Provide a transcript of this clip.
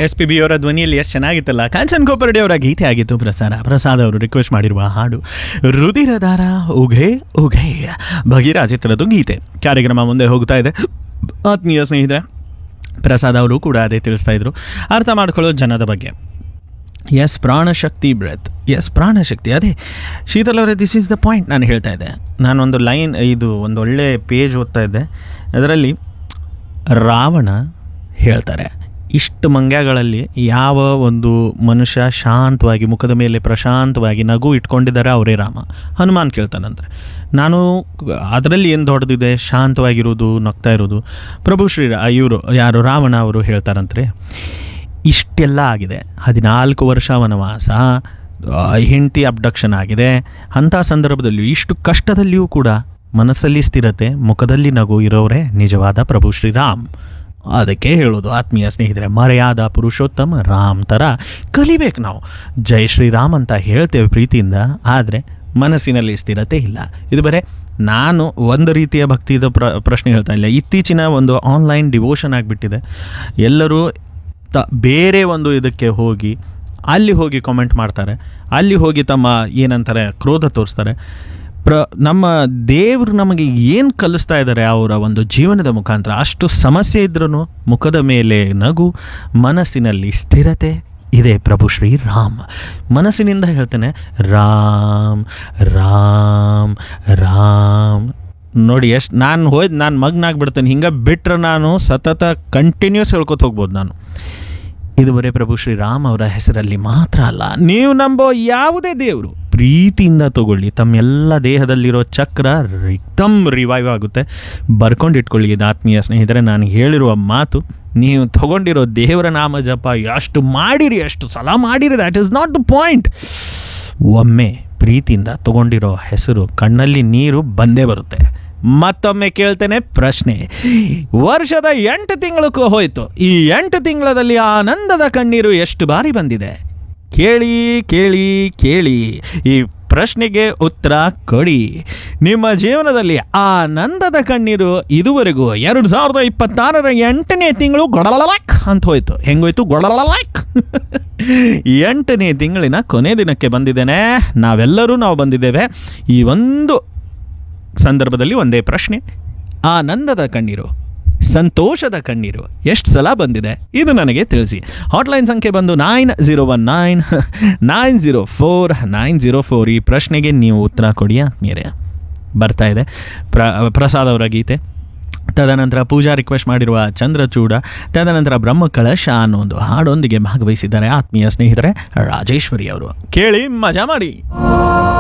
S P B ಅವರ ಧ್ವನಿಯಲ್ಲಿ ಎಷ್ಟು ಚೆನ್ನಾಗಿತ್ತಲ್ಲ ಕಾಂಚನ್ ಕೋಪರ್ಡಿ ಅವರ ಗೀತೆ ಆಗಿತ್ತು ಪ್ರಸಾರ ಪ್ರಸಾದ್ ಅವರು ರಿಕ್ವೆಸ್ಟ್ ಮಾಡಿರುವ ಹಾಡು ರುದಿರದಾರ ಉಘೆ ಉಘೆ ಭಗೀರ ಚಿತ್ರದ ಗೀತೆ ಕಾರ್ಯಕ್ರಮ ಮುಂದೆ ಹೋಗ್ತಾ ಇದೆ ಆತ್ಮೀಯ ಸ್ನೇಹಿತರೆ ಪ್ರಸಾದ್ ಅವರು ಕೂಡ ಅದೇ ತಿಳಿಸ್ತಾ ಇದ್ರು ಅರ್ಥ ಮಾಡ್ಕೊಳ್ಳೋ ಜನದ ಬಗ್ಗೆ ಎಸ್ ಪ್ರಾಣಶಕ್ತಿ ಬ್ರೆತ್ ಎಸ್ ಪ್ರಾಣಶಕ್ತಿ ಅದೇ ಶೀತಲ್ ಅವರೇ ದಿಸ್ ಈಸ್ ದ ಪಾಯಿಂಟ್ ನಾನು ಹೇಳ್ತಾ ಇದ್ದೆ ನಾನೊಂದು ಲೈನ್ ಇದು ಒಂದು ಒಳ್ಳೆ ಪೇಜ್ ಓದ್ತಾ ಇದ್ದೆ ಅದರಲ್ಲಿ ರಾವಣ ಹೇಳ್ತಾರೆ ಇಷ್ಟು ಮಂಗ್ಯಗಳಲ್ಲಿ ಯಾವ ಒಂದು ಮನುಷ್ಯ ಶಾಂತವಾಗಿ ಮುಖದ ಮೇಲೆ ಪ್ರಶಾಂತವಾಗಿ ನಗು ಇಟ್ಕೊಂಡಿದ್ದಾರೆ ಅವರೇ ರಾಮ ಹನುಮಾನ್ ಕೇಳ್ತಾನಂದ್ರೆ ನಾನು ಅದರಲ್ಲಿ ಏನು ದೊಡ್ಡದಿದೆ ಶಾಂತವಾಗಿರೋದು ನಗ್ತಾ ಇರೋದು ಪ್ರಭು ಶ್ರೀ ಇವರು ಯಾರು ರಾವಣ ಅವರು ಹೇಳ್ತಾರಂದ್ರೆ ಇಷ್ಟೆಲ್ಲ ಆಗಿದೆ ಹದಿನಾಲ್ಕು ವರ್ಷ ವನವಾಸ ಹೆಂಡತಿ ಅಬ್ಡಕ್ಷನ್ ಆಗಿದೆ ಅಂಥ ಸಂದರ್ಭದಲ್ಲಿಯೂ ಇಷ್ಟು ಕಷ್ಟದಲ್ಲಿಯೂ ಕೂಡ ಮನಸ್ಸಲ್ಲಿ ಸ್ಥಿರತೆ ಮುಖದಲ್ಲಿ ನಗು ಇರೋರೇ ನಿಜವಾದ ಪ್ರಭು ಶ್ರೀರಾಮ್ ಅದಕ್ಕೆ ಹೇಳೋದು ಆತ್ಮೀಯ ಸ್ನೇಹಿತರೆ ಮರ್ಯಾದ ಪುರುಷೋತ್ತಮ ರಾಮ್ ಥರ ಕಲಿಬೇಕು ನಾವು ಜೈ ಶ್ರೀರಾಮ್ ಅಂತ ಹೇಳ್ತೇವೆ ಪ್ರೀತಿಯಿಂದ ಆದರೆ ಮನಸ್ಸಿನಲ್ಲಿ ಸ್ಥಿರತೆ ಇಲ್ಲ ಇದು ಬರೇ ನಾನು ಒಂದು ರೀತಿಯ ಭಕ್ತಿದ ಪ್ರ ಪ್ರಶ್ನೆ ಹೇಳ್ತಾ ಇಲ್ಲ ಇತ್ತೀಚಿನ ಒಂದು ಆನ್ಲೈನ್ ಡಿವೋಷನ್ ಆಗಿಬಿಟ್ಟಿದೆ ಎಲ್ಲರೂ ತ ಬೇರೆ ಒಂದು ಇದಕ್ಕೆ ಹೋಗಿ ಅಲ್ಲಿ ಹೋಗಿ ಕಾಮೆಂಟ್ ಮಾಡ್ತಾರೆ ಅಲ್ಲಿ ಹೋಗಿ ತಮ್ಮ ಏನಂತಾರೆ ಕ್ರೋಧ ತೋರಿಸ್ತಾರೆ ಪ್ರ ನಮ್ಮ ದೇವರು ನಮಗೆ ಏನು ಕಲಿಸ್ತಾ ಇದ್ದಾರೆ ಅವರ ಒಂದು ಜೀವನದ ಮುಖಾಂತರ ಅಷ್ಟು ಸಮಸ್ಯೆ ಇದ್ರೂ ಮುಖದ ಮೇಲೆ ನಗು ಮನಸ್ಸಿನಲ್ಲಿ ಸ್ಥಿರತೆ ಇದೆ ಪ್ರಭು ಶ್ರೀ ರಾಮ್ ಮನಸ್ಸಿನಿಂದ ಹೇಳ್ತೇನೆ ರಾಮ್ ರಾಮ್ ರಾಮ್ ನೋಡಿ ಎಷ್ಟು ನಾನು ಹೋಯ್ತು ನಾನು ಮಗ್ನಾಗ್ಬಿಡ್ತೇನೆ ಹಿಂಗೆ ಬಿಟ್ಟರೆ ನಾನು ಸತತ ಕಂಟಿನ್ಯೂಸ್ ಹೇಳ್ಕೊತ ಹೋಗ್ಬೋದು ನಾನು ಇದು ಬರೀ ಪ್ರಭು ಶ್ರೀರಾಮ್ ಅವರ ಹೆಸರಲ್ಲಿ ಮಾತ್ರ ಅಲ್ಲ ನೀವು ನಂಬೋ ಯಾವುದೇ ದೇವರು ಪ್ರೀತಿಯಿಂದ ತಗೊಳ್ಳಿ ತಮ್ಮೆಲ್ಲ ದೇಹದಲ್ಲಿರೋ ಚಕ್ರ ರಿಕ್ತಮ್ ರಿವೈವ್ ಆಗುತ್ತೆ ಬರ್ಕೊಂಡು ಇಟ್ಕೊಳ್ಳಿ ಇದು ಆತ್ಮೀಯ ಸ್ನೇಹಿತರೆ ನಾನು ಹೇಳಿರುವ ಮಾತು ನೀವು ತಗೊಂಡಿರೋ ದೇವರ ನಾಮ ಜಪ ಎಷ್ಟು ಮಾಡಿರಿ ಎಷ್ಟು ಸಲ ಮಾಡಿರಿ that is not the point ಒಮ್ಮೆ ಪ್ರೀತಿಯಿಂದ ತಗೊಂಡಿರೋ ಹೆಸರು ಕಣ್ಣಲ್ಲಿ ನೀರು ಬಂದೇ ಬರುತ್ತೆ ಮತ್ತೊಮ್ಮೆ ಕೇಳ್ತೇನೆ ಪ್ರಶ್ನೆ ವರ್ಷದ ಎಂಟು ತಿಂಗಳಕ್ಕೂ ಹೋಯಿತು ಈ ಎಂಟು ತಿಂಗಳಲ್ಲಿ ಆನಂದದ ಕಣ್ಣೀರು ಎಷ್ಟು ಬಾರಿ ಬಂದಿದೆ ಕೇಳಿ ಕೇಳಿ ಕೇಳಿ ಈ ಪ್ರಶ್ನೆಗೆ ಉತ್ತರ ಕೊಡಿ ನಿಮ್ಮ ಜೀವನದಲ್ಲಿ ಆನಂದದ ಕಣ್ಣೀರು ಇದುವರೆಗೂ ಎರಡು ಸಾವಿರದ ಇಪ್ಪತ್ತಾರರ ಎಂಟನೇ ತಿಂಗಳು ಗೊಡಲಲಕ್ ಅಂತ ಹೋಯ್ತು ಹೆಂಗೋಯ್ತು ಗೊಡಲಲಕ್ ಎಂಟನೇ ತಿಂಗಳಿನ ಕೊನೆ ದಿನಕ್ಕೆ ಬಂದಿದ್ದೇನೆ ನಾವೆಲ್ಲರೂ ನಾವು ಬಂದಿದ್ದೇವೆ ಈ ಒಂದು ಸಂದರ್ಭದಲ್ಲಿ ಒಂದೇ ಪ್ರಶ್ನೆ ಆನಂದದ ಕಣ್ಣೀರು ಸಂತೋಷದ ಕಣ್ಣೀರು ಎಷ್ಟು ಸಲ ಬಂದಿದೆ ಇದು ನನಗೆ ತಿಳಿಸಿ ಹಾಟ್ಲೈನ್ ಸಂಖ್ಯೆ ಬಂದು nine zero one nine nine zero four nine zero four ಈ ಪ್ರಶ್ನೆಗೆ ನೀವು ಉತ್ತರ ಕೊಡಿ ಆತ್ಮೀಯರೇ ಬರ್ತಾ ಇದೆ ಪ್ರ ಪ್ರಸಾದ್ ಅವರ ಗೀತೆ ತದನಂತರ ಪೂಜಾ ರಿಕ್ವೆಸ್ಟ್ ಮಾಡಿರುವ ಚಂದ್ರಚೂಡ ತದನಂತರ ಬ್ರಹ್ಮ ಕಳಶ ಅನ್ನೋ ಒಂದು ಹಾಡೊಂದಿಗೆ ಭಾಗವಹಿಸಿದ್ದಾರೆ ಆತ್ಮೀಯ ಸ್ನೇಹಿತರೆ ರಾಜೇಶ್ವರಿ ಅವರು ಕೇಳಿ ಮಜಾ ಮಾಡಿ